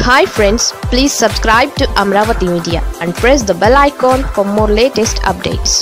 hi friends please subscribe to Amaravati media and press the bell icon for more latest updates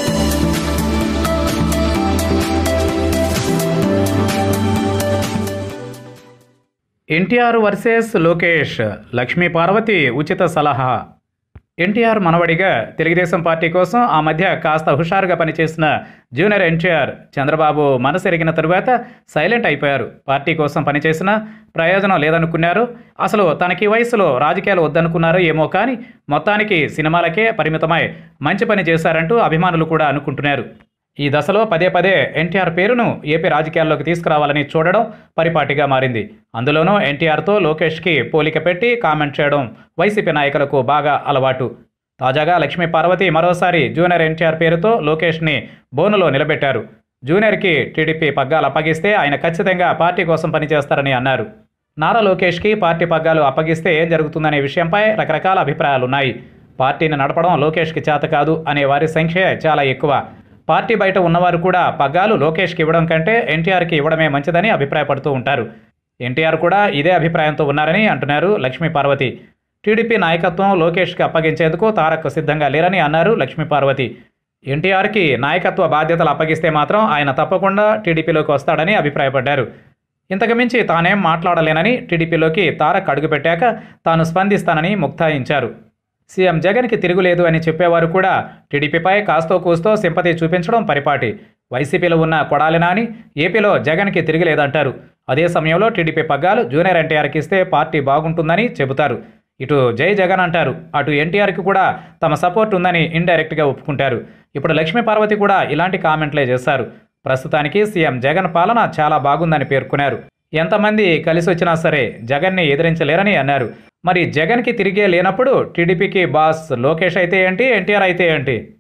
NTR versus Lokesh Lakshmi Parvathi ఉచిత సలహా NTR మనవడిగా Telugu Desam party కోసం ఆ మధ్య కాస్త హుషారుగా పనిచేసిన జూనియర్ ఎన్టీఆర్ చంద్రబాబు మనసెరిగిన తరువాత సైలెంట్ అయిపోయారు పార్టీ కోసం పనిచేసిన ప్రయోజనం లేదనుకున్నారు అసలు తనకి వయసులో రాజకీయాలు వద్దనుకున్నారో ఏమో కానీ మొత్తానికి సినిమాలకే పరిమితమై మంచి పని చేశారంటూ అభిమానులు కూడా అనుకుంటున్నారు ఈ దశలో పదే పదే ఎన్టీఆర్ పేరును ఏపీ రాజకీయాల్లోకి తీసుకురావాలని చూడడం పరిపాటిగా మారింది అందులోనూ ఎన్టీఆర్తో లోకేష్కి పోలిక పెట్టి కామెంట్ చేయడం వైసీపీ నాయకులకు బాగా అలవాటు తాజాగా లక్ష్మీ పార్వతి మరోసారి జూనియర్ ఎన్టీఆర్ పేరుతో లోకేష్ని బోనులో నిలబెట్టారు జూనియర్కి టీడీపీ పగ్గాలు అప్పగిస్తే ఆయన ఖచ్చితంగా పార్టీ కోసం పనిచేస్తారని అన్నారు నారా లోకేష్కి పార్టీ పగ్గాలు అప్పగిస్తే ఏం జరుగుతుందనే విషయంపై రకరకాల అభిప్రాయాలున్నాయి పార్టీని నడపడం లోకేష్కి చేత కాదు అనే వారి సంఖ్య చాలా ఎక్కువ పార్టీ బయట ఉన్నవారు కూడా పగ్గాలు లోకేష్కి ఇవ్వడం కంటే ఎన్టీఆర్కి ఇవ్వడమే మంచిదని అభిప్రాయపడుతూ ఉంటారు ఎన్టీఆర్ కూడా ఇదే అభిప్రాయంతో ఉన్నారని అంటున్నారు లక్ష్మీ పార్వతి టీడీపీ నాయకత్వం లోకేష్కి అప్పగించేందుకు తారక్ సిద్ధంగా లేరని అన్నారు లక్ష్మీ పార్వతి ఎన్టీఆర్కి నాయకత్వ బాధ్యతలు అప్పగిస్తే మాత్రం ఆయన తప్పకుండా టీడీపీలోకి వస్తాడని అభిప్రాయపడ్డారు ఇంతకు మించి తానేం మాట్లాడలేనని టీడీపీలోకి తారక్ అడుగుపెట్టాక తాను స్పందిస్తానని ముక్తాయించారు సీఎం జగన్కి తిరుగులేదు అని చెప్పేవారు కూడా టీడీపీపై కాస్తో కూస్తో సింపతి చూపించడం పరిపాటి వైసీపీలో ఉన్న కొడాలి నాని ఏపీలో జగన్కి తిరిగిలేదంటారు అదే సమయంలో టీడీపీ పగ్గాలు జూనియర్ ఎన్టీఆర్కి ఇస్తే పార్టీ బాగుంటుందని చెబుతారు ఇటు జై జగన్ అంటారు అటు ఎన్టీఆర్కి కూడా తమ సపోర్ట్ ఉందని ఇండైరెక్ట్గా ఒప్పుకుంటారు ఇప్పుడు లక్ష్మీ పార్వతి కూడా ఇలాంటి కామెంట్లే చేశారు ప్రస్తుతానికి సీఎం జగన్ పాలన చాలా బాగుందని పేర్కొన్నారు ఎంతమంది కలిసి వచ్చినా సరే జగన్ని ఎదిరించలేరని అన్నారు మరి జగన్కి తిరిగే లేనప్పుడు టీడీపీకి బాస్ లోకేష్ అయితే ఏంటి ఎన్టీఆర్ అయితే ఏంటి